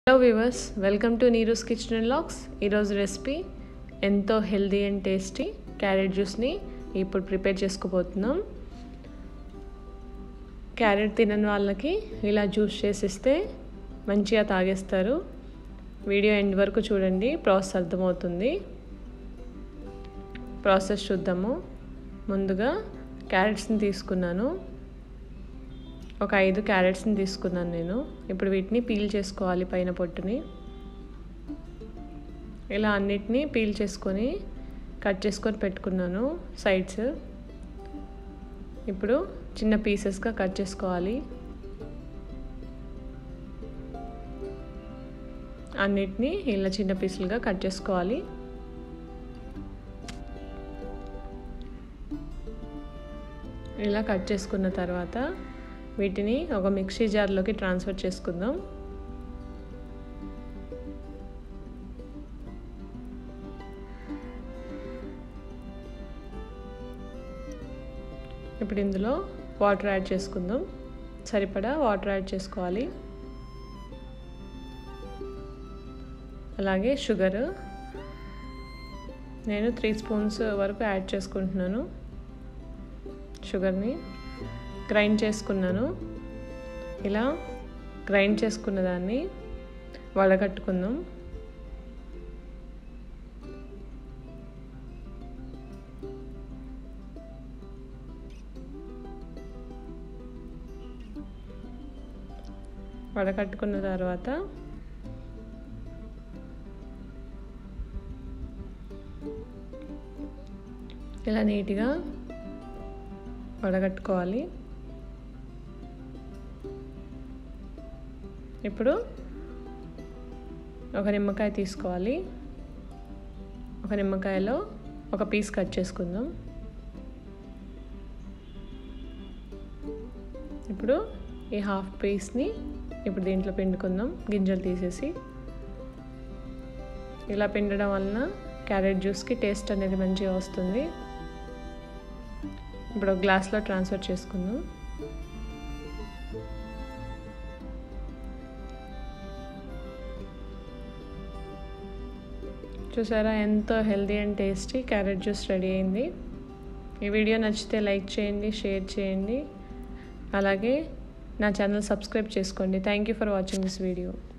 hello viewers welcome to Neeru's kitchen and లాక్స్ ఈరోజు recipe ఎంతో హెల్దీ అండ్ టేస్టీ క్యారెట్ జ్యూస్ని ఇప్పుడు ప్రిపేర్ చేసుకోబోతున్నాం క్యారెట్ తినని వాళ్ళకి ఇలా జ్యూస్ చేసిస్తే మంచిగా తాగేస్తారు వీడియో ఎండ్ వరకు చూడండి ప్రాసెస్ అర్థమవుతుంది ప్రాసెస్ చూద్దాము ముందుగా క్యారెట్స్ని తీసుకున్నాను ఒక ఐదు క్యారెట్స్ని తీసుకున్నాను నేను ఇప్పుడు వీటిని పీల్ చేసుకోవాలి పైన పొట్టుని ఇలా అన్నిటినీ పీల్ చేసుకొని కట్ చేసుకొని పెట్టుకున్నాను సైడ్స్ ఇప్పుడు చిన్న పీసెస్గా కట్ చేసుకోవాలి అన్నిటినీ ఇలా చిన్న పీసులుగా కట్ చేసుకోవాలి ఇలా కట్ చేసుకున్న తర్వాత వీటిని ఒక మిక్సీ జార్లోకి ట్రాన్స్ఫర్ చేసుకుందాం ఇప్పుడు ఇందులో వాటర్ యాడ్ చేసుకుందాం సరిపడా వాటర్ యాడ్ చేసుకోవాలి అలాగే షుగర్ నేను త్రీ స్పూన్స్ వరకు యాడ్ చేసుకుంటున్నాను షుగర్ని గ్రైండ్ చేసుకున్నాను ఇలా గ్రైండ్ చేసుకున్న దాన్ని వడగట్టుకుందాం వడకట్టుకున్న తర్వాత ఇలా నీట్గా వడగట్టుకోవాలి ఇప్పుడు ఒక నిమ్మకాయ తీసుకోవాలి ఒక నిమ్మకాయలో ఒక పీస్ కట్ చేసుకుందాం ఇప్పుడు ఈ హాఫ్ పీస్ని ఇప్పుడు దీంట్లో పిండుకుందాం గింజలు తీసేసి ఇలా పిండడం వలన క్యారెట్ జ్యూస్కి టేస్ట్ అనేది మంచిగా వస్తుంది ఇప్పుడు గ్లాస్లో ట్రాన్స్ఫర్ చేసుకుందాం చూసారా ఎంతో healthy and tasty carrot juice ready అయింది ఈ వీడియో నచ్చితే లైక్ చేయండి షేర్ చేయండి అలాగే నా ఛానల్ సబ్స్క్రైబ్ చేసుకోండి thank you for watching this video